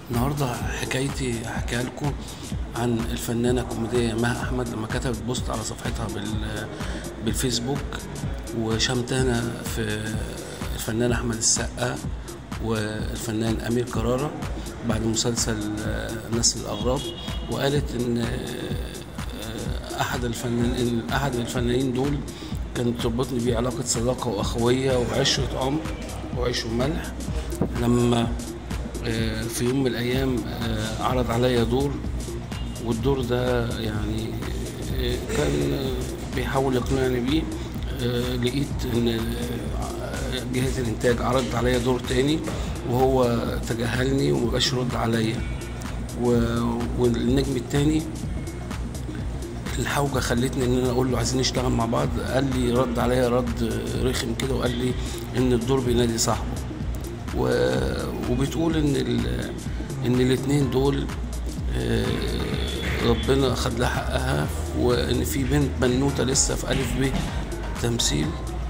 النهارده حكايتي هحكيها لكم عن الفنانة الكوميدية مها أحمد لما كتبت بوست على صفحتها بال بالفيسبوك وشمتانة في الفنان أحمد السقا والفنان أمير كرارة بعد مسلسل نسل الأغراب وقالت إن أحد الفنانين أحد الفنانين دول كانت تربطني بيه علاقة صداقة وأخوية وعشرة عمر وعيش وملح لما في يوم من الأيام عرض عليا دور والدور ده يعني كان بيحاول يقنعني بيه لقيت ان جهة الانتاج عرضت عليا دور تاني وهو تجاهلني ومبقاش يرد عليا والنجم التاني الحوجه خلتني ان انا اقول له عايزين نشتغل مع بعض قال لي رد عليا رد رخم كده وقال لي ان الدور بينادي صاحبه وبتقول ان ان الاثنين دول ربنا خد لها حقها وان في بنت بنوته لسه في الف ب تمثيل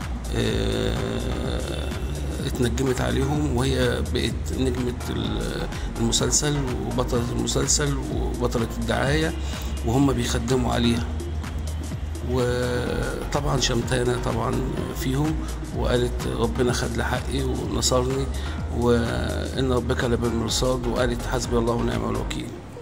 اتنجمت عليهم وهي بقت نجمة المسلسل وبطلة المسلسل وبطلة الدعاية وهم بيخدموا عليها وطبعا شمتانة طبعا فيهم وقالت ربنا خد لي حقي ونصرني وإن ربك لبالمرصاد وقالت حسبي الله ونعم الوكيل